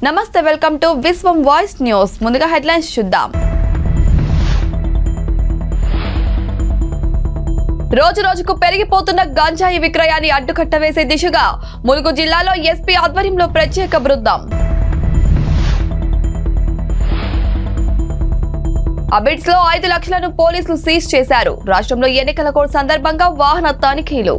నమస్తే welcome to Vishwam voice news ముందుగా headlines చూద్దాం రోజు రోజుకు పెరిగిపోతున్న గంజాయి విక్రయాన్ని అడ్డుకట్ట వేసే దిశగా ములుగు జిల్లాలో ఎస్పీ ఆధ్వర్యంలో ప్రత్యేక బృందం అబిడ్స్ లో ఐదు లక్షలను పోలీసులు సీజ్ చేశారు రాష్ట్రంలో ఎన్నికల కోడ్ సందర్భంగా వాహన తనిఖీలు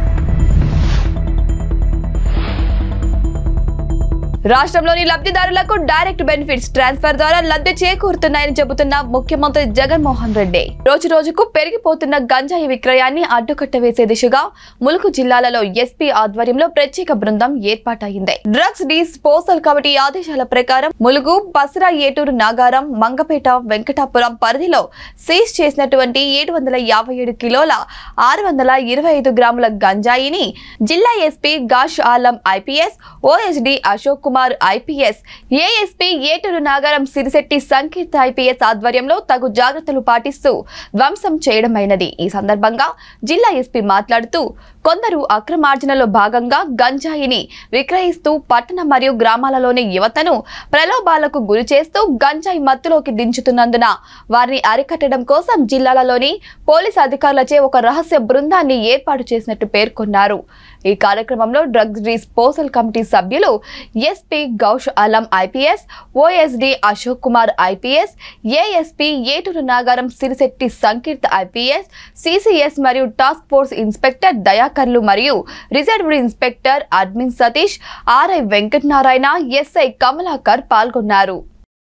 రాష్ట్రంలోని లబ్ధిదారులకు డైరెక్ట్ బెనిఫిట్స్ ట్రాన్స్ఫర్ ద్వారా లబ్ధి చేకూరుతున్నాయని చెబుతున్న ముఖ్యమంత్రి జగన్మోహన్ రెడ్డి రోజు రోజుకు పెరిగిపోతున్న గంజాయి విక్రయాన్ని అడ్డుకట్ట వేసే దిశగా ములుగు జిల్లాలలో ఎస్పీ ఆధ్వర్యంలో ప్రత్యేక బృందం ఏర్పాటైంది డ్రగ్స్ డిస్పోజల్ కమిటీ ఆదేశాల ప్రకారం ములుగు బసరా ఏటూరు నాగారం మంగపేట వెంకటాపురం పరిధిలో సీజ్ చేసినటువంటి ఏడు వందల యాభై ఏడు కిలోల ఆరు వందల ఇరవై ఐదు గ్రాముల గంజాయిని జిల్లా SP Gaush Alam IPS OSD Ashok Kumar IPS ASP Eturu Nagaram Sirisetti Sankeerth IPS ఆధ్వర్యంలో తగు జాగ్రత్తలు పాటిస్తూ ధ్వంసం చేయడమైనది ఈ సందర్భంగా జిల్లా ఎస్పీ మాట్లాడుతూ కొందరు అక్రమార్జనలో భాగంగా గంజాయిని విక్రయిస్తూ పట్టణ మరియు గ్రామాలలోని యువతను ప్రలోభాలకు గురి చేస్తూ గంజాయి మత్తులోకి దించుతున్నందున వారిని అరికట్టడం కోసం జిల్లాలలోని పోలీసు అధికారులచే ఒక రహస్య బృందాన్ని ఏర్పాటు చేసినట్టు పేర్కొన్నారు ఈ కార్యక్రమంలో డ్రగ్స్ డిస్పోజల్ కమిటీ సభ్యులు SP Gaush Alam IPS OSD Ashok Kumar IPS ASP Eturu Nagaram Sirisetti Sankeerth IPS CCS మరియు టాస్క్ ఫోర్స్ ఇన్స్పెక్టర్ దయాకర్లు మరియు reserved inspector admin Satish RI Venkatanarayana SI Kamalakar పాల్గొన్నారు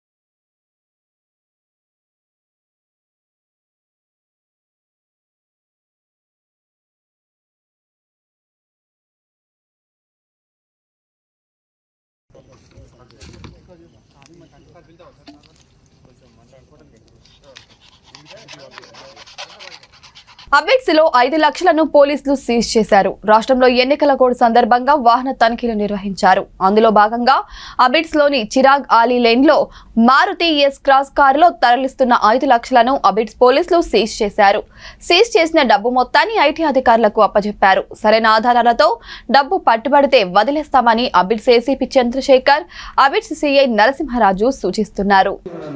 అబిడ్స్ లో ఐదు లక్షలను పోలీసులు సీజ్ చేశారు రాష్ట్రంలో ఎన్నికల కోడ్ సందర్భంగా వాహన తనిఖీలు నిర్వహించారు అందులో భాగంగా అబిడ్స్ లోని చిరాగ్ ఆలీ లేన్ లో మారుతి ఎస్ క్రాస్ కారులో తరలిస్తున్న ఐదు లక్షలను అబిడ్స్ పోలీసులు సీజ్ చేశారు సీజ్ చేసిన డబ్బు మొత్తాన్ని ఐటీ అధికారులకు అప్పజెప్పారు సరైన ఆధారాలతో డబ్బు పట్టుబడితే వదిలేస్తామని అబిడ్స్ ఏసీపీ చంద్రశేఖర్ అబిడ్స్ సిఐ నరసింహరాజు సూచిస్తున్నారు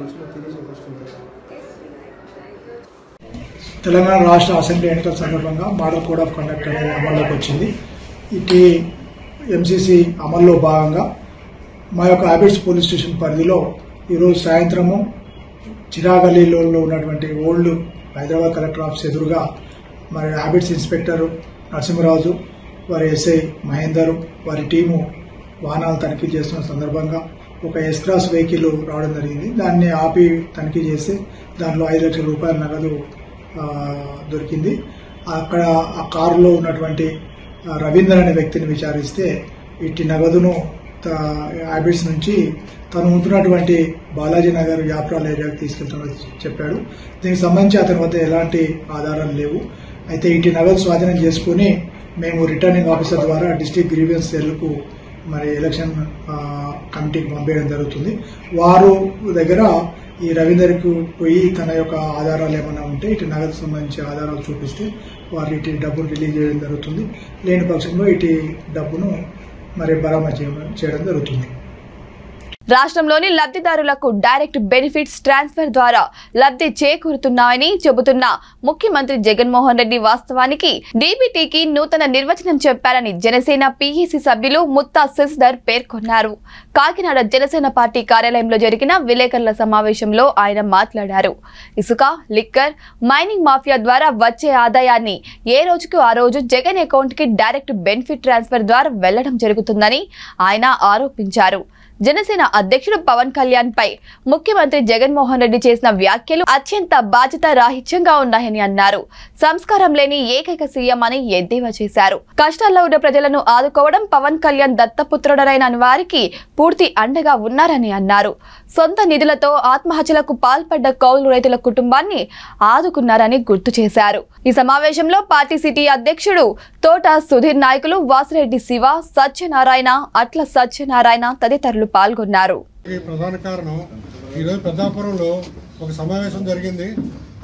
తెలంగాణ రాష్ట్ర అసెంబ్లీ ఎన్నికల సందర్భంగా మోడల్ కోడ్ ఆఫ్ కండక్ట్ అనేది అమల్లోకి వచ్చింది ఇటీ ఎంసీసీ అమల్లో భాగంగా మా యొక్క హ్యాబిట్స్ పోలీస్ స్టేషన్ పరిధిలో ఈరోజు సాయంత్రము చిరాగలీలో ఉన్నటువంటి ఓల్డ్ హైదరాబాద్ కలెక్టర్ ఆఫీస్ ఎదురుగా మరి హ్యాబిట్స్ ఇన్స్పెక్టర్ నరసింహరాజు వారి ఎస్ఐ మహేందర్ వారి టీము వాహనాలు తనిఖీ చేస్తున్న సందర్భంగా ఒక ఎస్ క్రాస్ వెహికల్ రావడం జరిగింది దాన్ని ఆపి తనిఖీ చేస్తే దాంట్లో ఐదు లక్షల రూపాయల నగదు ఆ, దొరికింది అక్కడ ఆ కారులో ఉన్నటువంటి ఆ, రవీందర్ అనే వ్యక్తిని విచారిస్తే ఇట్టి నగదును త- హ్యాబిట్స్ నుంచి తను ఉంటున్నటువంటి బాలాజీ నగర్ యాప్రాల్ ఏరియాకి తీసుకెళ్తున్నది చెప్పాడు దీనికి సంబంధించి అతని వద్ద ఎలాంటి ఆధారాలు లేవు అయితే ఇటు నగదు స్వాధీనం చేసుకుని మేము రిటర్నింగ్ ఆఫీసర్ ద్వారా డిస్టిక్ గ్రీవియన్స్ సెల్కు మరి ఎలక్షన్ ఆ, కమిటీకి పంపించడం జరుగుతుంది వారు దగ్గర ఈ రవీందర్కు పోయి తన యొక్క ఆధారాలు ఏమైనా ఉంటే ఇటు నగదు సంబంధించి ఆధారాలు చూపిస్తే వారు ఇటు డబ్బును రిలీజ్ చేయడం జరుగుతుంది లేని పక్షంలో ఇటు డబ్బును మరి బరామతి చేయడం- చేయడం జరుగుతుంది రాష్ట్రంలోని లబ్ధిదారులకు డైరెక్ట్ బెనిఫిట్స్ ట్రాన్స్ఫర్ ద్వారా లబ్ధి చేకూరుతున్నాయని చెబుతున్న ముఖ్యమంత్రి జగన్మోహన్ రెడ్డి వాస్తవానికి డీబీటీకి నూతన నిర్వచనం చెప్పారని జనసేన పీఈసీ సభ్యులు ముత్తా శశిధర్ పేర్కొన్నారు కాకినాడ జనసేన పార్టీ కార్యాలయంలో జరిగిన విలేకరుల సమావేశంలో ఆయన మాట్లాడారు ఇసుక లిక్కర్ మైనింగ్ మాఫియా ద్వారా వచ్చే ఆదాయాన్ని ఏ రోజుకు ఆ రోజు జగన్ అకౌంట్ కి డైరెక్ట్ బెనిఫిట్ ట్రాన్స్ఫర్ ద్వారా వెళ్లడం జరుగుతుందని ఆయన ఆరోపించారు జనసేన అధ్యక్షుడు పవన్ కళ్యాణ్ పై ముఖ్యమంత్రి జగన్మోహన్ రెడ్డి చేసిన వ్యాఖ్యలు అత్యంత బాధ్యత రాహిత్యంగా ఉన్నాయని అన్నారు సంస్కారం లేని ఏకైక సీఎం అని ఎద్దేవా చేశారు కష్టాల్లో ఉన్న ప్రజలను ఆదుకోవడం పవన్ కళ్యాణ్ దత్తపుత్రుడనైన వారికి పూర్తి అండగా ఉన్నారని అన్నారు సొంత నిధులతో ఆత్మహత్యలకు పాల్పడ్డ కౌలు రైతుల కుటుంబాన్ని ఆదుకున్నారని గుర్తు చేశారు ఈ సమావేశంలో పార్టీ సిటీ అధ్యక్షుడు తోట సుధీర్ నాయకులు వాసిరెడ్డి శివ సత్యనారాయణ అట్ల సత్యనారాయణ తదితరులు పాల్గొన్నారు ఈ ప్రధాన కారణం ఈరోజు పెద్దాపురంలో ఒక సమావేశం జరిగింది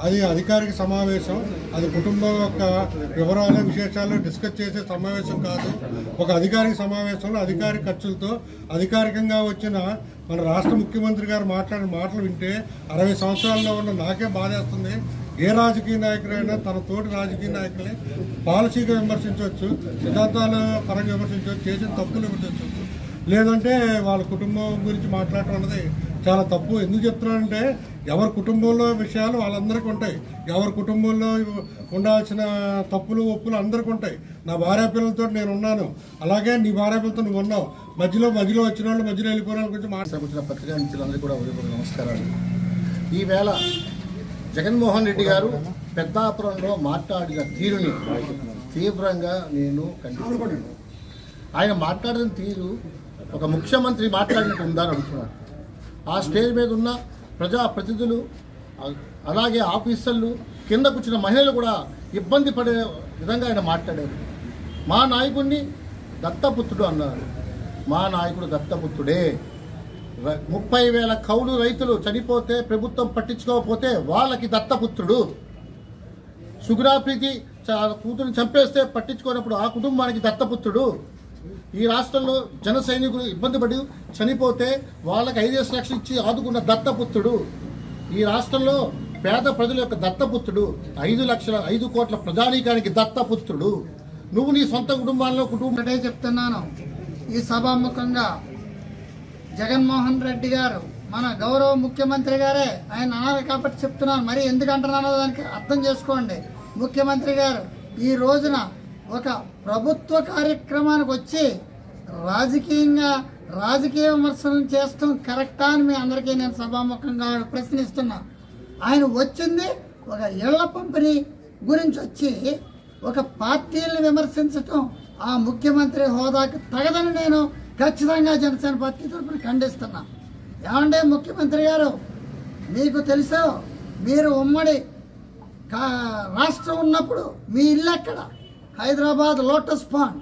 అది అధికారిక సమావేశం అది కుటుంబం యొక్క వివరాలు విశేషాలు డిస్కస్ చేసే సమావేశం కాదు ఒక అధికారిక సమావేశంలో అధికారిక ఖర్చులతో అధికారికంగా వచ్చిన మన రాష్ట్ర ముఖ్యమంత్రి గారు మాట్లాడిన మాటలు వింటే అరవై సంవత్సరాల్లో ఉన్న నాకే బాధేస్తుంది ఏ రాజకీయ నాయకుడైనా తన తోటి రాజకీయ నాయకుల్ని పాలసీగా విమర్శించవచ్చు సిద్ధాంతాల పరంగా విమర్శించవచ్చు చేసిన తప్పులు విమర్శించవచ్చు లేదంటే వాళ్ళ కుటుంబం గురించి మాట్లాడటం అన్నది చాలా తప్పు ఎందుకు చెప్తున్నానంటే ఎవరి కుటుంబంలో విషయాలు వాళ్ళందరికీ ఉంటాయి ఎవరి కుటుంబంలో ఉండాల్సిన తప్పులు ఒప్పులు అందరికీ ఉంటాయి నా భార్య పిల్లలతో నేను ఉన్నాను అలాగే నీ భార్య పిల్లలతో నువ్వు ఉన్నావు మధ్యలో మధ్యలో వచ్చిన వాళ్ళు మధ్యలో వెళ్ళిపోయిన వాళ్ళ గురించి మాట్లాడు వచ్చిన పత్రికా మిత్రులందరికీ కూడా ఉదయపూర్వక నమస్కారాలు ఈవేళ జగన్మోహన్ రెడ్డి గారు పెద్దాపురంలో మాట్లాడిన తీరుని తీవ్రంగా నేను ఖండిస్తున్నాను ఆయన మాట్లాడిన తీరు ఒక ముఖ్యమంత్రి మాట్లాడినట్టు ఉందని అడుగుతున్నాను ఆ స్టేజ్ మీద ఉన్న ప్రజాప్రతినిధులు అ- అలాగే ఆఫీసర్లు కింద కూర్చున్న మహిళలు కూడా ఇబ్బంది పడే విధంగా ఆయన మాట్లాడారు మా నాయకుడిని దత్తపుత్రుడు అన్నారు మా నాయకుడు దత్తపుత్రుడే ర- ముప్పై వేల కౌలు రైతులు చనిపోతే ప్రభుత్వం పట్టించుకోకపోతే వాళ్ళకి దత్తపుత్రుడు సుగుణాప్రీతి చ- కూతురుని చంపేస్తే పట్టించుకోనప్పుడు ఆ కుటుంబానికి దత్తపుత్రుడు ఈ రాష్ట్రంలో జన సైనికులు ఇబ్బంది పడి చనిపోతే వాళ్ళకి ఐదేసి లక్షలు ఇచ్చి ఆదుకున్న దత్తపుత్రుడు ఈ రాష్ట్రంలో పేద ప్రజల యొక్క దత్తపుత్రుడు ఐదు లక్షల ఐదు కోట్ల ప్రజానీకానికి దత్తపుత్రుడు నువ్వు నీ సొంత కుటుంబాల్లో కుటుంబం ఒకటే చెప్తున్నాను ఈ సభాముఖంగా జగన్మోహన్ రెడ్డి గారు మన గౌరవ ముఖ్యమంత్రి గారే ఆయన అనాలి కాబట్టి చెప్తున్నాను మరి ఎందుకు అంటున్నానో దానికి అర్థం చేసుకోండి ముఖ్యమంత్రి గారు ఈ రోజున ఒక ప్రభుత్వ కార్యక్రమానికి వచ్చి రాజకీయంగా రాజకీయ విమర్శలు చేస్తాం కరెక్టా అని మీ అందరికీ నేను సభాముఖంగా ప్రశ్నిస్తున్నా ఆయన వచ్చింది ఒక ఇళ్ల పంపిణీ గురించి వచ్చి ఒక పార్టీలను విమర్శించటం ఆ ముఖ్యమంత్రి హోదాకి తగదని నేను ఖచ్చితంగా జనసేన పార్టీ తరఫున ఖండిస్తున్నా ఏమంటే ముఖ్యమంత్రి గారు మీకు తెలుసో మీరు ఉమ్మడి కా రాష్ట్రం ఉన్నప్పుడు మీ ఇల్లు ఎక్కడ హైదరాబాద్ లోటస్ పాండ్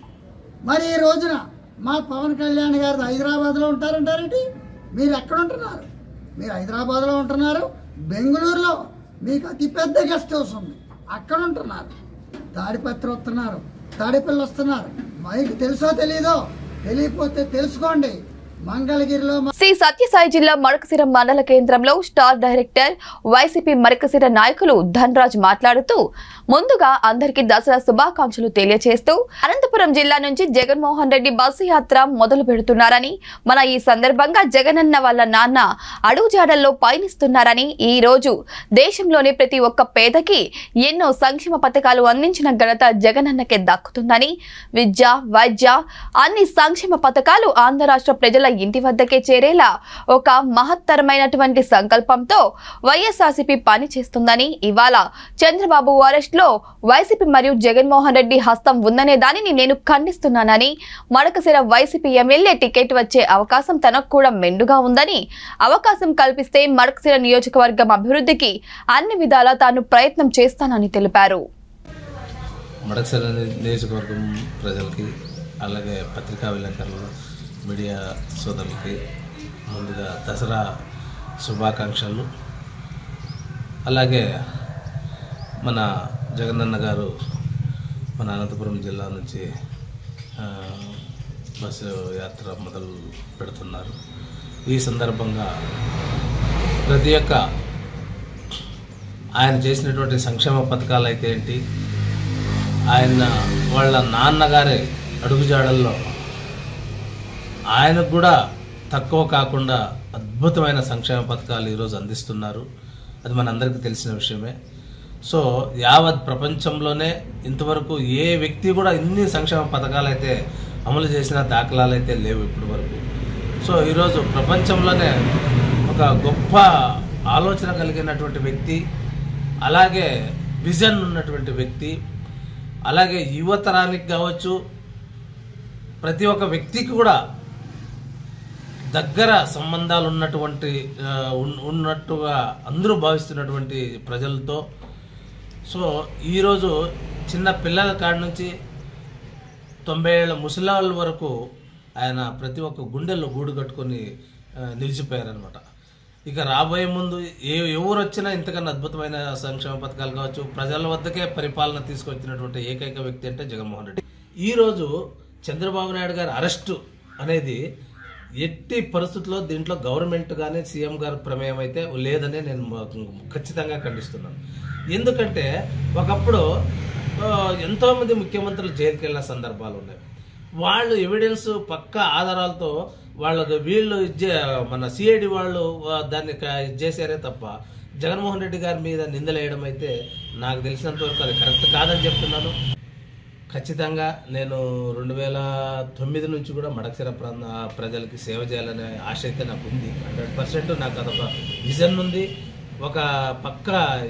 మరి ఈ రోజున మా పవన్ కళ్యాణ్ గారు హైదరాబాద్లో ఉంటారంటారేంటి మీరు ఎక్కడ ఉంటున్నారు మీరు హైదరాబాద్లో ఉంటున్నారు బెంగళూరులో మీకు అతిపెద్ద గెస్ట్ హౌస్ ఉంది అక్కడ ఉంటున్నారు తాడిపత్రి వస్తున్నారు తాడిపల్లి వస్తున్నారు మీకు తెలుసో తెలీదో తెలియకపోతే తెలుసుకోండి మంగళగిరిలో శ్రీ సత్యసాయి జిల్లా మడకసిర మండల కేంద్రంలో స్టార్ డైరెక్టర్ వైసీపీ మరకసిర నాయకులు ధనరాజ్ మాట్లాడుతూ ముందుగా అందరికీ దసరా శుభాకాంక్షలు తెలియజేస్తూ అనంతపురం జిల్లా నుంచి జగన్మోహన్ రెడ్డి బస్సు యాత్ర మొదలు పెడుతున్నారని మన ఈ సందర్భంగా జగనన్న వాళ్ళ నాన్న అడుగుజాడల్లో పయనిస్తున్నారని ఈ రోజు దేశంలోని ప్రతి ఒక్క పేదకి ఎన్నో సంక్షేమ పథకాలు అందించిన ఘనత జగనన్నకే దక్కుతుందని విద్య వైద్య అన్ని సంక్షేమ పథకాలు ఆంధ్ర రాష్ట్ర ప్రజల ఇంటి వద్దకే చేరేలా ఒక మహత్తరమైనటువంటి సంకల్పంతో వైఎస్ఆర్సీపీ పని చేస్తుందని ఇవాళ చంద్రబాబు అరెస్ట్ లో వైసీపీ మరియు జగన్మోహన్ రెడ్డి హస్తం ఉందనే దానిని నేను ఖండిస్తున్నానని మడకసిర వైసీపీ ఎమ్మెల్యే టికెట్ వచ్చే అవకాశం తనకు కూడా మెండుగా ఉందని అవకాశం కల్పిస్తే మడకసిర నియోజకవర్గం అభివృద్ధికి అన్ని విధాలా తాను ప్రయత్నం చేస్తానని తెలిపారు మడకసర నియోజకవర్గం ప్రజలకి అలాగే పత్రికా విలేకరులు మీడియా సోదరులకి ముందుగా దసరా శుభాకాంక్షలు అలాగే మన జగనన్న గారు మన అనంతపురం జిల్లా నుంచి ఆ, బస్సు యాత్ర మొదలు పెడుతున్నారు ఈ సందర్భంగా ప్రతి ఒక్క ఆయన చేసినటువంటి సంక్షేమ పథకాలు అయితే ఏంటి ఆయన వాళ్ళ నాన్నగారి అడుగుజాడల్లో ఆయనకు కూడా తక్కువ కాకుండా అద్భుతమైన సంక్షేమ పథకాలు ఈరోజు అందిస్తున్నారు అది మనందరికీ తెలిసిన విషయమే సో యావత్ ప్రపంచంలోనే ఇంతవరకు ఏ వ్యక్తి కూడా ఇన్ని సంక్షేమ పథకాలు అయితే అమలు చేసిన దాఖలాలు అయితే లేవు ఇప్పటి వరకు సో ఈరోజు ప్రపంచంలోనే ఒక గొప్ప ఆలోచన కలిగినటువంటి వ్యక్తి అలాగే విజన్ ఉన్నటువంటి వ్యక్తి అలాగే యువతరానికి కావచ్చు ప్రతి ఒక్క వ్యక్తికి కూడా దగ్గర సంబంధాలు ఉన్నటువంటి ఆ, ఉన్- ఉన్నట్టుగా అందరూ భావిస్తున్నటువంటి ప్రజలతో సో ఈరోజు చిన్న పిల్లల కాడి నుంచి తొంభై ఏళ్ళ ముసలాళ్ళ వరకు ఆయన ప్రతి ఒక్క గుండెల్లో గూడు కట్టుకొని ఆ, నిలిచిపోయారనమాట ఇక రాబోయే ముందు ఏ ఎవరు వచ్చినా ఇంతకన్నా అద్భుతమైన సంక్షేమ పథకాలు కావచ్చు ప్రజల వద్దకే పరిపాలన తీసుకొచ్చినటువంటి ఏకైక వ్యక్తి అంటే జగన్మోహన్ రెడ్డి ఈరోజు చంద్రబాబు నాయుడు గారి అరెస్టు అనేది ఎట్టి పరిస్థితుల్లో దీంట్లో గవర్నమెంట్ కానీ సీఎం గారి ప్రమేయం అయితే లేదని నేను మ- ఖచ్చితంగా ఖండిస్తున్నాను ఎందుకంటే ఒకప్పుడు ఆ, ఎంతోమంది ముఖ్యమంత్రులు జైలుకి వెళ్ళిన సందర్భాలు ఉన్నాయి వాళ్ళు ఎవిడెన్స్ పక్క ఆధారాలతో వాళ్ళకు వీళ్ళు ఇచ్చే మన సిఐడి వాళ్ళు ఆ, దాన్ని క- ఇది చేశారే తప్ప జగన్మోహన్ రెడ్డి గారి మీద నిందలేయడం అయితే నాకు తెలిసినంత వరకు అది కరెక్ట్ కాదని చెప్తున్నాను ఖచ్చితంగా నేను రెండు వేల తొమ్మిది నుంచి కూడా మడకసిర ప్రాంత ప్రజలకి సేవ చేయాలనే ఆశ అయితే నాకు ఉంది హండ్రెడ్ పర్సెంట్ నాకు అదొక విజన్ ఉంది ఒక పక్క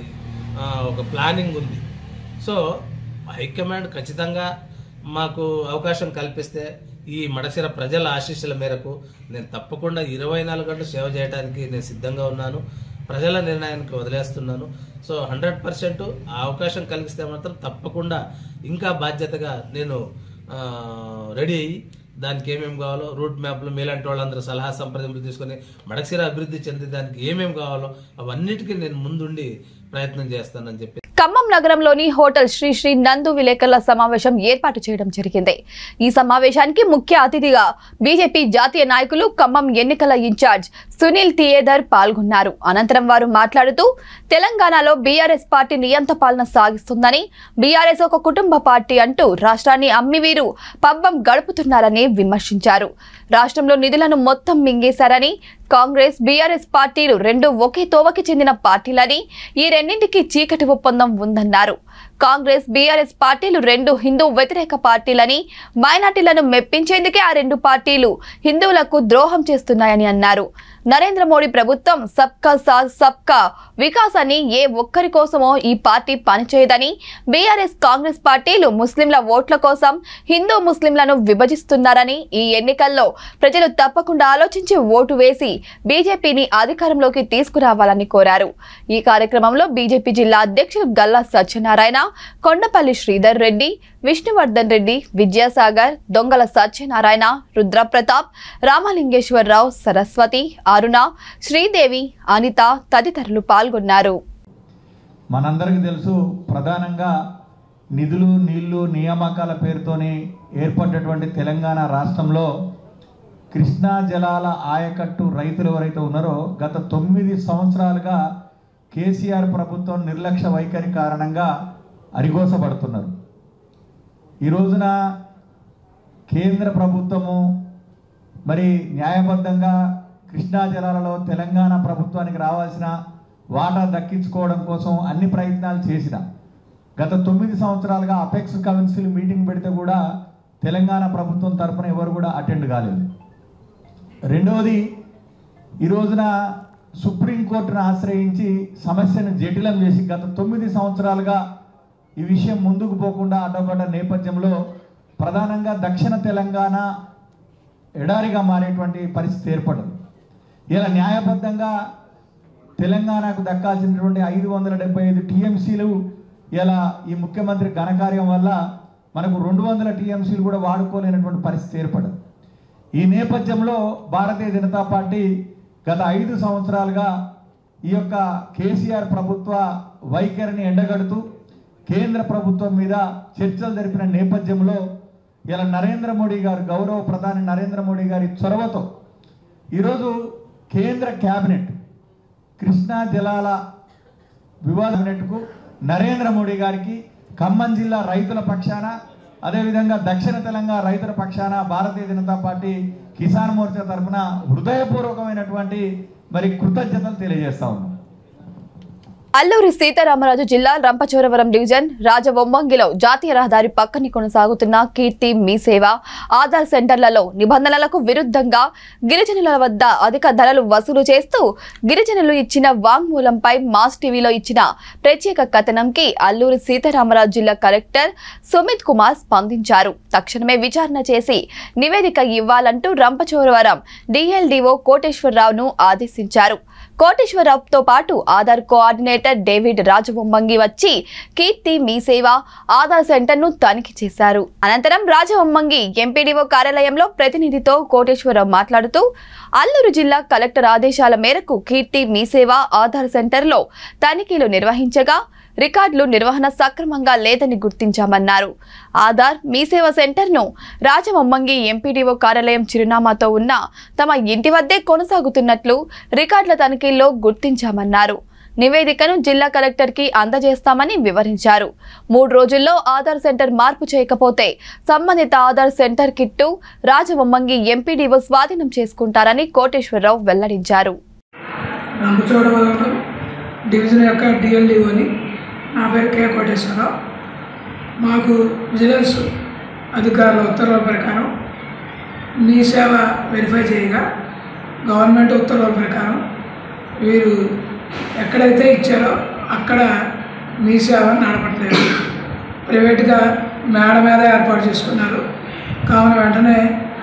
ఆ, ఒక ప్లానింగ్ ఉంది సో హైకమాండ్ ఖచ్చితంగా మాకు అవకాశం కల్పిస్తే ఈ మడసిర ప్రజల ఆశీస్సుల మేరకు నేను తప్పకుండా ఇరవై నాలుగు గంటలు సేవ చేయడానికి నేను సిద్ధంగా ఉన్నాను ప్రజల నిర్ణయానికి వదిలేస్తున్నాను సో హండ్రెడ్ పర్సెంట్ ఆ అవకాశం కలిగిస్తే మాత్రం తప్పకుండా ఇంకా బాధ్యతగా నేను ఆ, రెడీ అయ్యి దానికి ఏమేమి కావాలో రూట్ మ్యాప్లు మీలాంటి వాళ్ళందరూ సలహా సంప్రదింపులు తీసుకొని మడకసిర అభివృద్ధి చెందే దానికి ఏమేమి కావాలో అవన్నిటికీ నేను ముందుండి ప్రయత్నం చేస్తానని చెప్పి ఖమ్మం నగరంలోని హోటల్ శ్రీ శ్రీ నందు విలేకరుల సమావేశం ఏర్పాటు చేయడం జరిగింది ఈ సమావేశానికి ముఖ్య అతిథిగా బీజేపీ జాతీయ నాయకులు ఖమ్మం ఎన్నికల ఇన్ఛార్జ్ సునీల్ తియేదర్ పాల్గొన్నారు అనంతరం వారు మాట్లాడుతూ తెలంగాణలో బీఆర్ఎస్ పార్టీ నియంత పాలన సాగిస్తుందని బీఆర్ఎస్ ఒక కుటుంబ పార్టీ అంటూ రాష్ట్రాన్ని అమ్మి వీరు పబ్బం గడుపుతున్నారని విమర్శించారు రాష్ట్రంలో నిధులను మొత్తం మింగేశారని కాంగ్రెస్ బీఆర్ఎస్ పార్టీలు రెండు ఒకే తోవకి చెందిన పార్టీలని ఈ రెండింటికి చీకటి ఒప్పందం ఉందన్నారు కాంగ్రెస్ బీఆర్ఎస్ పార్టీలు రెండు హిందూ వ్యతిరేక పార్టీలని మైనార్టీలను మెప్పించేందుకే ఆ రెండు పార్టీలు హిందువులకు ద్రోహం చేస్తున్నాయని అన్నారు నరేంద్ర మోడీ ప్రభుత్వం సబ్కా సాత్ సబ్కా వికాస్ అని ఏ ఒక్కరి కోసమో ఈ పార్టీ పనిచేయదని బీఆర్ఎస్ కాంగ్రెస్ పార్టీలు ముస్లింల ఓట్ల కోసం హిందూ ముస్లింలను విభజిస్తున్నారని ఈ ఎన్నికల్లో ప్రజలు తప్పకుండా ఆలోచించి ఓటు వేసి బీజేపీని అధికారంలోకి తీసుకురావాలని కోరారు ఈ కార్యక్రమంలో బీజేపీ జిల్లా అధ్యక్షులు గల్లా సత్యనారాయణ కొండపల్లి శ్రీధర్ రెడ్డి విష్ణువర్ధన్ రెడ్డి విద్యాసాగర్ దొంగల సత్యనారాయణ రుద్రప్రతాప్ రామలింగేశ్వరరావు సరస్వతి అరుణ శ్రీదేవి అనిత తదితరులు పాల్గొన్నారు మనందరికీ తెలుసు ప్రధానంగా నిధులు నీళ్లు నియామకాల పేరుతోని ఏర్పడ్డటువంటి తెలంగాణ రాష్ట్రంలో కృష్ణా జలాల ఆయకట్టు రైతులు ఎవరైతే ఉన్నారో గత తొమ్మిది సంవత్సరాలుగా కేసీఆర్ ప్రభుత్వం నిర్లక్ష్య వైఖరి కారణంగా అరిగోసపడుతున్నారు ఈ రోజున కేంద్ర ప్రభుత్వము మరి న్యాయబద్ధంగా కృష్ణా జలాలలో తెలంగాణ ప్రభుత్వానికి రావాల్సిన వాటా దక్కించుకోవడం కోసం అన్ని ప్రయత్నాలు చేసిన గత తొమ్మిది సంవత్సరాలుగా అపెక్స్ కౌన్సిల్ మీటింగ్ పెడితే కూడా తెలంగాణ ప్రభుత్వం తరపున ఎవరు కూడా అటెండ్ కాలేదు రెండవది ఈ రోజున సుప్రీంకోర్టును ఆశ్రయించి సమస్యను జటిలం చేసి గత తొమ్మిది సంవత్సరాలుగా ఈ విషయం ముందుకు పోకుండా అడ్డపడ్డ నేపథ్యంలో ప్రధానంగా దక్షిణ తెలంగాణ ఎడారిగా మారేటువంటి పరిస్థితి ఏర్పడింది ఇలా న్యాయబద్ధంగా తెలంగాణకు దక్కాల్సినటువంటి ఐదు వందల డెబ్బై ఐదు టీఎంసీలు ఇలా ఈ ముఖ్యమంత్రి ఘనకార్యం వల్ల మనకు రెండు వందల టీఎంసీలు కూడా వాడుకోలేనటువంటి పరిస్థితి ఏర్పడింది ఈ నేపథ్యంలో భారతీయ జనతా పార్టీ గత ఐదు సంవత్సరాలుగా ఈ యొక్క కేసీఆర్ ప్రభుత్వ వైఖరిని ఎండగడుతూ కేంద్ర ప్రభుత్వం మీద చర్చలు జరిపిన నేపథ్యంలో ఇలా నరేంద్ర మోడీ గారు గౌరవ ప్రధాని నరేంద్ర మోడీ గారి చొరవతో ఈరోజు కేంద్ర క్యాబినెట్ కృష్ణా జలాల వివాదకు నరేంద్ర మోడీ గారికి ఖమ్మం జిల్లా రైతుల పక్షాన అదేవిధంగా దక్షిణ తెలంగాణ రైతుల పక్షాన భారతీయ జనతా పార్టీ కిసాన్ మోర్చా తరఫున హృదయపూర్వకమైనటువంటి మరి కృతజ్ఞతలు తెలియజేస్తా ఉన్నాం అల్లూరి సీతారామరాజు జిల్లా రంపచోడవరం డివిజన్ రాజబొమ్మంగిలో జాతీయ రహదారి పక్కని కొనసాగుతున్న కీర్తి మీ సేవ ఆధార్ సెంటర్లలో నిబంధనలకు విరుద్ధంగా గిరిజనుల వద్ద అధిక ధరలు వసూలు చేస్తూ గిరిజనులు ఇచ్చిన వాంగ్మూలంపై మాస్ టీవీలో ఇచ్చిన ప్రత్యేక కథనంకి అల్లూరి సీతారామరాజు జిల్లా కలెక్టర్ సుమిత్ కుమార్ స్పందించారు తక్షణమే విచారణ చేసి నివేదిక ఇవ్వాలంటూ రంపచోడవరం డిఎల్డిఓ కోటేశ్వరరావును ఆదేశించారు కోటేశ్వరరావుతో పాటు ఆధార్ కోఆర్డినేటర్ డేవిడ్ రాజబొమ్మంగి వచ్చి కీర్తి మీ సేవ ఆధార్ సెంటర్ను తనిఖీ చేశారు అనంతరం రాజబొమ్మంగి ఎంపీడీఓ కార్యాలయంలో ప్రతినిధితో కోటేశ్వరరావు మాట్లాడుతూ అల్లూరు జిల్లా కలెక్టర్ ఆదేశాల మేరకు కీర్తి మీ సేవ ఆధార్ సెంటర్లో తనిఖీలు నిర్వహించగా రికార్డులు నిర్వహణ సక్రమంగా లేదని గుర్తించామన్నారు ఆధార్ మీ సేవ సెంటర్ను రాజమమ్మంగి ఎంపీడీఓ కార్యాలయం చిరునామాతో ఉన్న తమ ఇంటి వద్దే కొనసాగుతున్నట్లు రికార్డుల తనిఖీల్లో గుర్తించామన్నారు నివేదికను జిల్లా కలెక్టర్కి అందజేస్తామని వివరించారు మూడు రోజుల్లో ఆధార్ సెంటర్ మార్పు చేయకపోతే సంబంధిత Aadhaar centre kit Rajavommangi MPDO స్వాధీనం చేసుకుంటారని కోటేశ్వరరావు వెల్లడించారు రంపచోడవరం డివిజన్ యొక్క డిఎల్డిఓని నా పేరు కే కోటేశ్వరరావు మాకు విజిలెన్స్ అధికారుల ఉత్తర్వుల ప్రకారం మీ సేవ వెరిఫై చేయగా గవర్నమెంట్ ఉత్తర్వుల ప్రకారం వీరు ఎక్కడైతే ఇచ్చారో అక్కడ మీ సేవ నడపట్లేదు ప్రైవేట్గా మేడ మీద ఏర్పాటు చేసుకున్నారు కావున వెంటనే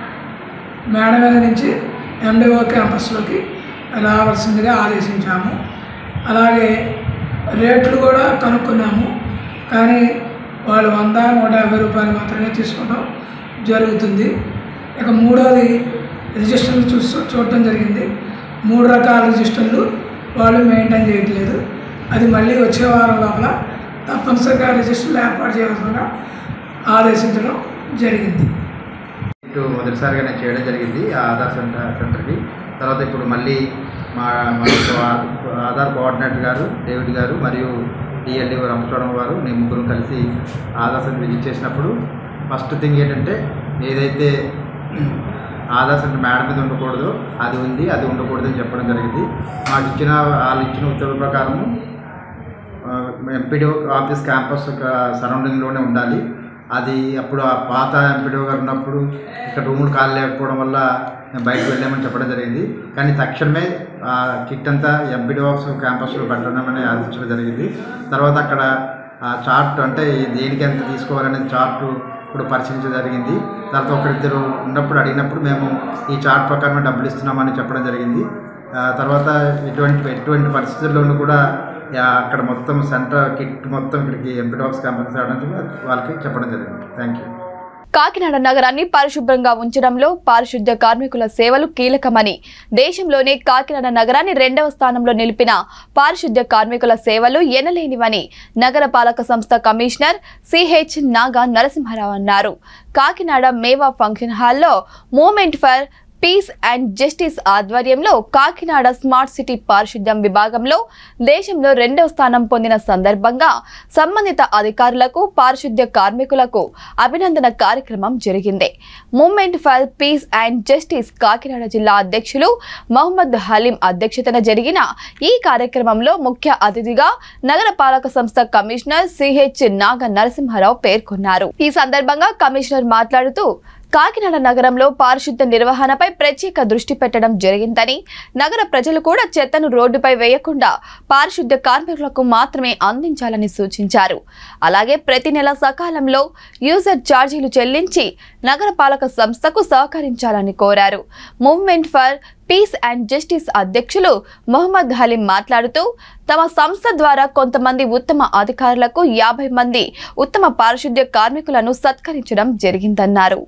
మేడ మీద నుంచి ఎండిఓ క్యాంపస్లోకి రావాల్సిందిగా ఆదేశించాము అలాగే రేట్లు కూడా కనుక్కున్నాము కానీ వాళ్ళు వంద నూట యాభై రూపాయలు మాత్రమే తీసుకోవడం జరుగుతుంది ఇక మూడోది రిజిస్టర్లు చూస్తూ చూడటం జరిగింది మూడు రకాల రిజిస్టర్లు వాళ్ళు మెయింటైన్ చేయట్లేదు అది మళ్ళీ వచ్చే వారం లోపల తప్పనిసరిగా రిజిస్టర్లు ఏర్పాటు చేయవలసిందిగా ఆదేశించడం జరిగింది ఇటు మొదటిసారిగా నేను చేయడం జరిగింది ఆ ఆధార్ సెంటర్ సెంటర్కి తర్వాత ఇప్పుడు మళ్ళీ మా మనకు ఆ- ఆధార్ కోఆర్డినేటర్ గారు డేవిడ్ గారు మరియు డిఎల్డి రంపచోడం వారు మేము ముగ్గురు కలిసి ఆధార్ సెంటర్ విజిట్ చేసినప్పుడు ఫస్ట్ థింగ్ ఏంటంటే ఏదైతే ఆధార్ సెంటర్ మేడం మీద ఉండకూడదు అది ఉంది అది ఉండకూడదు అని చెప్పడం జరిగింది మాకు ఇచ్చిన వాళ్ళు ఇచ్చిన ఉత్తర్వుల ప్రకారము ఎంపీడీఓ ఆఫీస్ క్యాంపస్ సరౌండింగ్లోనే ఉండాలి అది అప్పుడు ఆ పాత ఎంపీడీఓ గారు ఉన్నప్పుడు ఇక్కడ రూములు ఖాళీ లేకపోవడం వల్ల మేము బయటకు వెళ్ళామని చెప్పడం జరిగింది కానీ తక్షణమే ఆ కిట్ అంతా ఎంపీడీఓ ఆఫీస్ క్యాంపస్లో పెట్టడమని ఆలోచించడం జరిగింది తర్వాత అక్కడ ఆ చార్ట్ అంటే దేనికి ఎంత తీసుకోవాలనేది చార్ట్ ఇప్పుడు పరిశీలించడం జరిగింది తర్వాత ఒకరిద్దరు ఉన్నప్పుడు అడిగినప్పుడు మేము ఈ చార్ట్ ప్రకారం డబ్బులు ఇస్తున్నామని చెప్పడం జరిగింది ఆ తర్వాత ఎటువంటి ఎటువంటి పరిస్థితుల్లోనూ కూడా ఆ, అక్కడ మొత్తం సెంటర్ కిట్ మొత్తం ఇక్కడికి ఎంపీడాక్స్ క్యాంపస్ రావడానికి వాళ్ళకి చెప్పడం జరిగింది థ్యాంక్ యూ కాకినాడ నగరాన్ని పరిశుభ్రంగా ఉంచడంలో పారిశుద్ధ్య కార్మికుల సేవలు కీలకమని దేశంలోనే కాకినాడ నగరాన్ని రెండవ స్థానంలో నిలిపిన పారిశుద్ధ్య కార్మికుల సేవలు ఎనలేనివని నగర పాలక సంస్థ కమిషనర్ సిహెచ్ నాగా నరసింహారావు అన్నారు కాకినాడ మేవా ఫంక్షన్ హాల్లో movement for peace and justice ఆధ్వర్యంలో కాకినాడ స్మార్ట్ సిటీ పారిశుద్ధ్యం విభాగంలో దేశంలో రెండవ స్థానం పొందిన సందర్భంగా సంబంధిత అధికారులకు పారిశుద్ధ్య కార్మికులకు అభినందన కార్యక్రమం జరిగింది movement for peace and justice Kakinada జిల్లా అధ్యక్షులు మహమ్మద్ హలీం అధ్యక్షతన జరిగిన ఈ కార్యక్రమంలో ముఖ్య అతిథిగా నగర పాలక సంస్థ కమిషనర్ సిహెచ్ నాగ నరసింహారావు పేర్కొన్నారు ఈ సందర్భంగా కమిషనర్ మాట్లాడుతూ కాకినాడ నగరంలో పారిశుద్ధ నిర్వహణపై ప్రత్యేక దృష్టి పెట్టడం జరిగిందని నగర ప్రజలు కూడా చెత్తను రోడ్డుపై వేయకుండా పారిశుద్ధ కార్మికులకు మాత్రమే అందించాలని సూచించారు అలాగే ప్రతి నెల సకాలంలో యూజర్ ఛార్జీలు చెల్లించి నగర పాలక సంస్థకు సహకరించాలని కోరారు movement for peace and justice అధ్యక్షులు మొహమ్మద్ హలీం మాట్లాడుతూ తమ సంస్థ ద్వారా కొంతమంది ఉత్తమ అధికారులకు యాభై మంది ఉత్తమ పారిశుద్ధ్య కార్మికులను సత్కరించడం జరిగిందన్నారు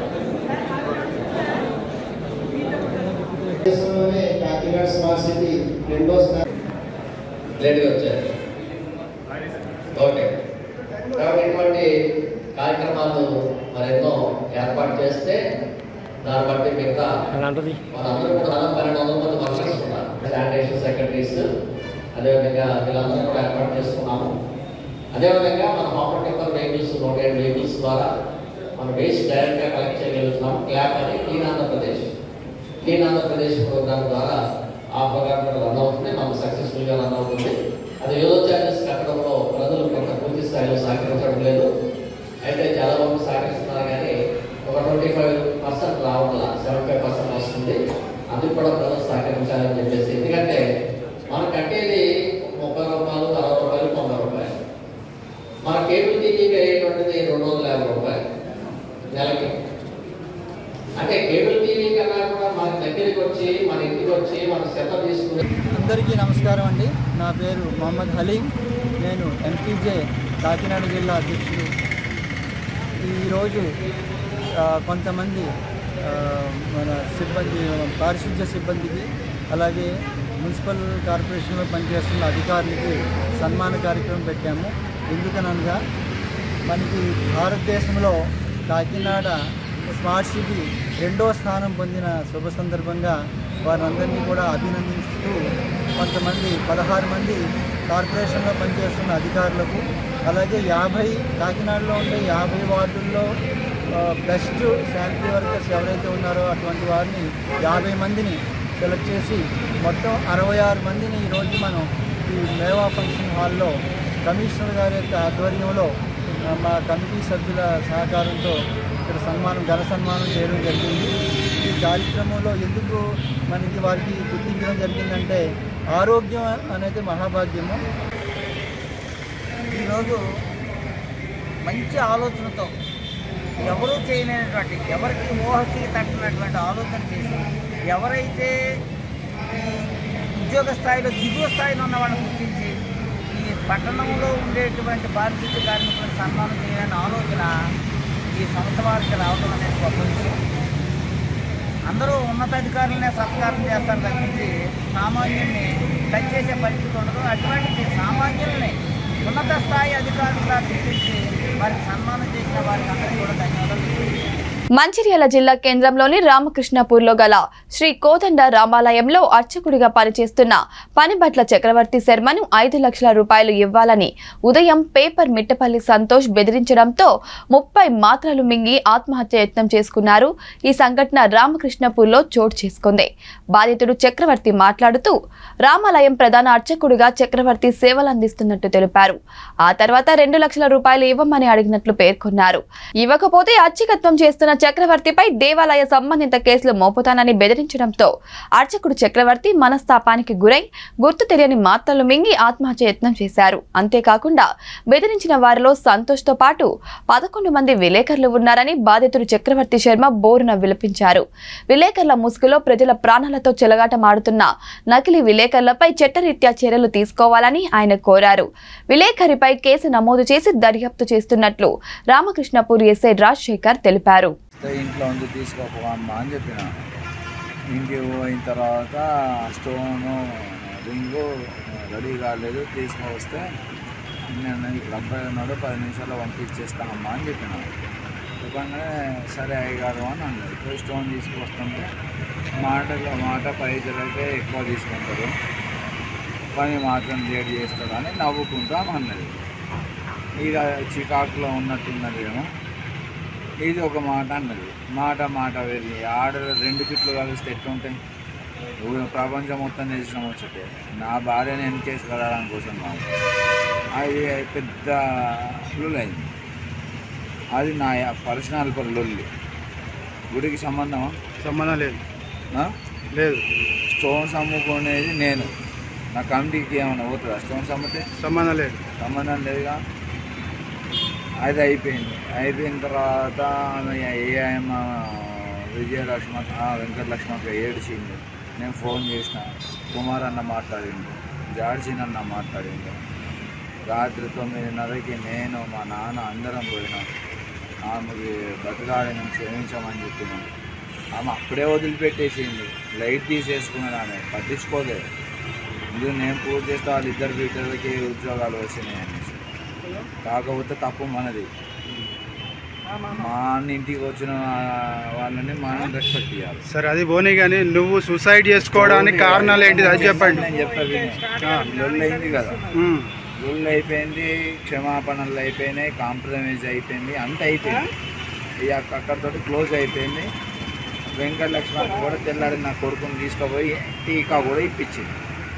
దేశంలోనే కాకినాడ స్మార్ట్ సిటీ రెండో స్థానం లేట్గా వచ్చారు ఓకే కాబట్టి ఇటువంటి కార్యక్రమాలు మరెన్నో ఏర్పాటు చేస్తే దాన్ని బట్టి మిగతా మనందరూ కూడా దాదాపు పన్నెండు వందల మంది వర్కర్స్ ఉన్నారు శానిటేషన్ సెక్రటరీస్ అదేవిధంగా వీళ్ళందరూ కూడా ఏర్పాటు చేసుకున్నాము అదేవిధంగా మన ఆపర్ టిప్పర్ వెహికల్స్ నూట ఏడు వెహికల్స్ ద్వారా మన వేస్ట్ డైరెక్ట్గా కలెక్ట్ చేయగలుగుతున్నాం క్లాప్ అని clean Andhra Pradesh clean Andhra Pradesh programme ద్వారా ఆ ప్రోగ్రామ్ కూడా రన్ అవుతుంది మనకు సక్సెస్ఫుల్గా రన్ అవుతుంది అది యూజర్ ఛార్జెస్ కట్టడంలో ప్రజలు కొంత పూర్తి స్థాయిలో సహకరించడం లేదు అయితే చాలా మంది సహకరిస్తున్నారు కానీ ఒక ట్వంటీ ఫైవ్ పర్సెంట్ రావట్లా సెవెంటీ ఫైవ్ పర్సెంట్ వస్తుంది అందుకు కూడా ప్రజలు సహకరించాలని చెప్పేసి ఎందుకంటే మనం కట్టేది ముప్పై రూపాయలు అరవై రూపాయలు తొంభై రూపాయలు మన కేబుల్ టీవీకి అయ్యేటువంటిది రెండు వందల యాభై రూపాయలు నెలకి అంటే కేబుల్ టీవీ కన్నా కూడా మన దగ్గరికి వచ్చి మన ఇంటికి వచ్చి మన శ్రద్ధ తీసుకుని అందరికీ నమస్కారం అండి నా పేరు మొహమ్మద్ హలీం నేను ఎంపీజే కాకినాడ జిల్లా అధ్యక్షుడు ఈరోజు ఆ, కొంతమంది ఆ, మన సిబ్బంది మన పారిశుద్ధ్య సిబ్బందికి అలాగే మున్సిపల్ కార్పొరేషన్లో పనిచేస్తున్న అధికారులకి సన్మాన కార్యక్రమం పెట్టాము ఎందుకనగా మనకి భారతదేశంలో కాకినాడ స్మార్ట్ సిటీ రెండో స్థానం పొందిన శుభ సందర్భంగా వారందరినీ కూడా అభినందిస్తూ కొంతమంది పదహారు మంది కార్పొరేషన్లో పనిచేస్తున్న అధికారులకు అలాగే యాభై కాకినాడలో ఉండే యాభై వార్డుల్లో ఆ, బెస్ట్ శానిటరీ వర్కర్స్ ఎవరైతే ఉన్నారో అటువంటి వారిని యాభై మందిని సెలెక్ట్ చేసి మొత్తం అరవై ఆరు మందిని ఈరోజు మనం ఈ మేవా ఫంక్షన్ హాల్లో కమిషనర్ గారి యొక్క ఆధ్వర్యంలో ఆ, మా కమిటీ సభ్యుల సహకారంతో ఇక్కడ సన్మానం ఘన సన్మానం చేయడం జరిగింది ఈ కార్యక్రమంలో ఎందుకు మనకి వారికి గుర్తించడం జరిగిందంటే ఆరోగ్యం అనేది మహాభాగ్యము ఈరోజు మంచి ఆలోచనతో ఎవరూ చేయలేనటువంటి ఎవరికి ఊహకి తట్టినటువంటి ఆలోచన చేసి ఎవరైతే ఈ ఉద్యోగ స్థాయిలో దిగువ స్థాయిలో ఉన్న వాళ్ళని గుర్తించి ఈ పట్టణంలో ఉండేటువంటి పారిశుద్ధ్య కార్మికులను సన్మానం చేయాలనే ఆలోచన ఈ సంస్థ వారికి రావడం అనేది గొప్ప విషయం అందరూ ఉన్నతాధికారులనే సత్కారం చేస్తారు తప్పించి సామాన్యుల్ని టచ్ చేసే పరిస్థితి ఉండదు అటువంటి సామాన్యుల్ని ఉన్నత స్థాయి అధికారులుగా గుర్తించి వారికి సన్మానం చేసిన వారికి అందరికీ కూడా ధన్యవాదాలు మంచిర్యాల జిల్లా కేంద్రంలోని రామకృష్ణపూర్లో గల శ్రీ కోదండ రామాలయంలో అర్చకుడిగా పనిచేస్తున్న పనిబట్ల చక్రవర్తి శర్మను ఐదు లక్షల రూపాయలు ఇవ్వాలని ఉదయం పేపర్ మిట్టపల్లి సంతోష్ బెదిరించడంతో ముప్పై మాత్రలు మింగి ఆత్మహత్య యత్నం చేసుకున్నారు ఈ సంఘటన రామకృష్ణపూర్లో చోటు చేసుకుంది బాధితుడు చక్రవర్తి మాట్లాడుతూ రామాలయం ప్రధాన అర్చకుడిగా చక్రవర్తి సేవలందిస్తున్నట్టు తెలిపారు ఆ తర్వాత రెండు లక్షల రూపాయలు ఇవ్వమని అడిగినట్లు పేర్కొన్నారు ఇవ్వకపోతే అర్చకత్వం చేస్తున్న చక్రవర్తిపై దేవాలయ సంబంధిత కేసులు మోపుతానని బెదిరించడంతో అర్చకుడు చక్రవర్తి మనస్తాపానికి గురై గుర్తు తెలియని మాత్రలు మింగి ఆత్మహత్య యత్నం చేశారు అంతేకాకుండా బెదిరించిన వారిలో సంతోష్ తో పాటు పదకొండు మంది విలేకరులు ఉన్నారని బాధితుడు చక్రవర్తి శర్మ బోరున విలపించారు విలేకరుల ముసుగులో ప్రజల ప్రాణాలతో చెలగాటమాడుతున్న నకిలీ విలేకరులపై చట్టరీత్యా చర్యలు తీసుకోవాలని ఆయన కోరారు విలేకరిపై కేసు నమోదు చేసి దర్యాప్తు చేస్తున్నట్లు రామకృష్ణపూర్ ఎస్ఐ రాజశేఖర్ తెలిపారు ఇంట్లో ఉంది తీసుకోపోమ్మా అని చెప్పిన ఇంటికి పోయిన తర్వాత స్టోను రింగు రెడీ కాలేదు తీసుకొస్తే నేను ఇప్పుడు అబ్బాయి ఉన్నాడు పది నిమిషాల్లో పంపించేస్తానమ్మా అని చెప్పిన చెప్పగానే సరే అయ్యగారు అని అన్నది పోయి స్టోన్ తీసుకొస్తుంటే మాటలో మాట పైసలైతే ఎక్కువ తీసుకుంటారు పని మాత్రం లేట్ చేస్తారు అని నవ్వుకుంటాం అన్నది ఇది చికాకులో ఉన్నట్టున్నది ఏమో ఇది ఒక మాట అన్నది మాట మాట వెళ్ళి ఆడలు రెండు చుట్లు కలిస్తే ఎట్లుంటాయి ఊ- ప్రపంచం మొత్తం తెలిసిన వచ్చే నా భార్యని ఎన్కేసి కలగడం కోసం కాదు అది పెద్ద లొల్లైంది అది నా పర్సనల్ పర్ లొల్లి గుడికి సంబంధమా సంబంధం లేదు లేదు స్టోన్స్ అమ్ముకునేది నేను నా కమిటీకి ఏమైనా పోతుందా స్టోన్స్ అమ్మితే సంబంధం లేదు సంబంధం లేదుగా అది అయిపోయింది అయిపోయిన తర్వాత ఆమె ఏఎం విజయలక్ష్మ వెంకటలక్ష్మక్క ఏడిచింది నేను ఫోన్ చేసిన కుమార్ అన్న మాట్లాడిండు జాడ్సీన్ అన్న మాట్లాడిండు రాత్రి తొమ్మిదిన్నరకి నేను మా నాన్న అందరం పోయినాం ఆమెకి బతకాలని క్షమించమని చెప్పినాం ఆమె అప్పుడే వదిలిపెట్టేసింది లైట్ తీసేసుకున్నాడు ఆమె పట్టించుకోలేదు ఇది నేను పూజ చేస్తే వాళ్ళ ఇద్దరు బిడ్డలకి ఉద్యోగాలు వచ్చినాయి అనేసి కాకపోతే తప్పు మనది మా అన్న ఇంటికి వచ్చిన వాళ్ళని మనం రెస్పెక్ట్ చేయాలి సరే అది పోనీ కానీ నువ్వు సూసైడ్ చేసుకోవడానికి కారణాలు ఏంటిది అది చెప్పండి నేను చెప్పేది లొల్లి అయింది కదా లొల్లి అయిపోయింది క్షమాపణలు అయిపోయినాయి కాంప్రమైజ్ అయిపోయింది అంత అయిపోయింది ఇక అక్కడితో క్లోజ్ అయిపోయింది వెంకట లక్ష్మణ్ కూడా తెల్లారి నా కొడుకుని తీసుకుపోయి టీకా కూడా ఇప్పించింది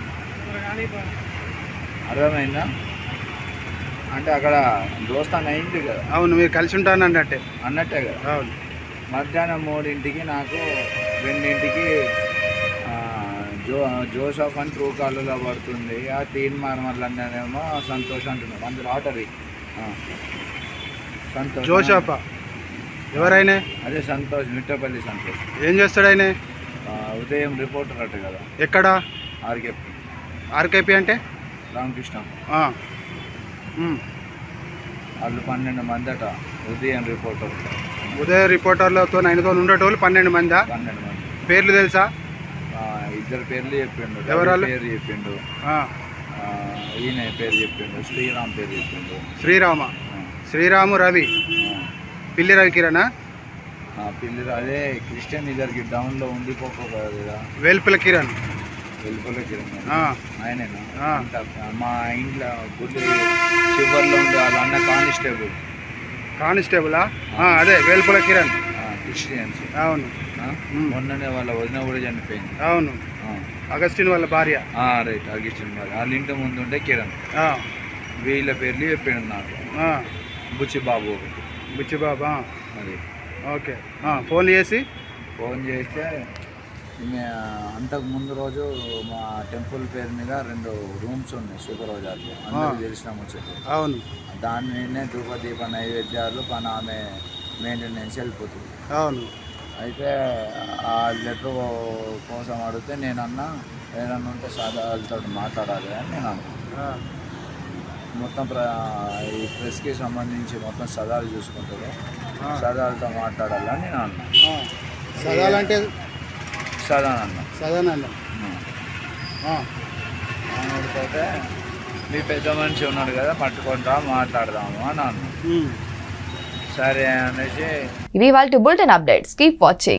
అర్థమైందా అంటే అక్కడ దోస్తాన్ అయింది కదా అవును మీరు కలిసి ఉంటాను అన్నట్టే అన్నట్టే కదా అవును మధ్యాహ్నం మూడింటికి నాకు రెండింటికి ఆ, జో జోసఫ్ అని ట్రూ కాలులో పడుతుంది ఆ తీన్ మార్మర్లనేమో సంతోష్ అంటున్నాడు అందులో ఆటరీ సంతోష్ జోసఫా ఎవరైనా అదే సంతోష్ మిట్టపల్లి సంతోష్ ఏం చేస్తాడు ఆయన ఆ, ఉదయం రిపోర్టర్ అట్ట కదా ఎక్కడ ఆర్కే ఆర్కేపీ అంటే రామకృష్ణ ఆ. ఉమ్. వాళ్ళు పన్నెండు మంది అట ఉదయం రిపోర్టర్ ఉదయ రిపోర్టర్లతో ఆయనతో ఉండేటోళ్ళు పన్నెండు మందా పన్నెండు మంది పేర్లు తెలుసా ఆ, ఇద్దరు పేర్లు చెప్పిండు ఎవరాళ్ళు? రవి పేరు చెప్పిండు ఆ. ఆ, ఈయన పేరు చెప్పిండు శ్రీరామ్ పేరు చెప్పిండు శ్రీరామ శ్రీరాము రవి పిల్లి రవి కిరణా ఆ, పిల్లలు అదే క్రిస్టియన్ ఇద్దరికి డౌన్లో ఉండిపోక కదా వేల్పుల కిరణ్ వెళ్ళిపోలేకి ఆ. ఆయనేనా ఆ. అంత మా ఇంట్లో గుడి చివరిలో ఉండే వాళ్ళ అన్న కానిస్టేబుల్ కానిస్టేబులా ఆ, అదే వేల్పుల కిరణ్ క్రిస్టియన్స్ అవును ఆ? మొన్ననే వాళ్ళ వదిన కూడా చనిపోయింది అవును అగస్టిన్ వాళ్ళ భార్య ఆ, రైట్ అగిస్టిన్ మరి వాళ్ళ ఇంటి ముందు ఉంటే కిరణ్ ఆ. వీళ్ళ పేర్లు చెప్పాడు నాకు ఆ. బుచ్చిబాబు ఒకటి బుచ్చిబాబా అది ఓకే ఆ, ఫోన్ చేసి ఫోన్ చేస్తే ఈమె అంతకు ముందు రోజు మా టెంపుల్ పేరు మీద రెండు రూమ్స్ ఉన్నాయి శుభరోజాలు అందరికి తెలిసిన ముచ్చట అవును దాని నిన్నే ధూప దీప నైవేద్యాలు పని ఆమె మెయింటెనెన్స్ వెళ్ళిపోతుంది అవును అయితే ఆ లెటర్ కోసం అడిగితే నేను అన్నా ఏదన్నా ఉంటే సాధాలతో మాట్లాడాలి అని నేను అన్నా ఆ. మొత్తం ప్ర ఈ ప్రెస్కి సంబంధించి మొత్తం సదాలు చూసుకుంటారు ఆ. సదాలతో మాట్లాడాలని నేను అన్నా ఆ. సదాలంటే సదా అన్నా సదానంద అడిగితే మీ పెద్ద మనిషి ఉన్నాడు కదా పట్టుకుంటా మాట్లాడదాము అని అన్నా సరే అనేసి ఇవి వాళ్ళ బులెటిన్ అప్డేట్స్ కీప్ వాచింగ్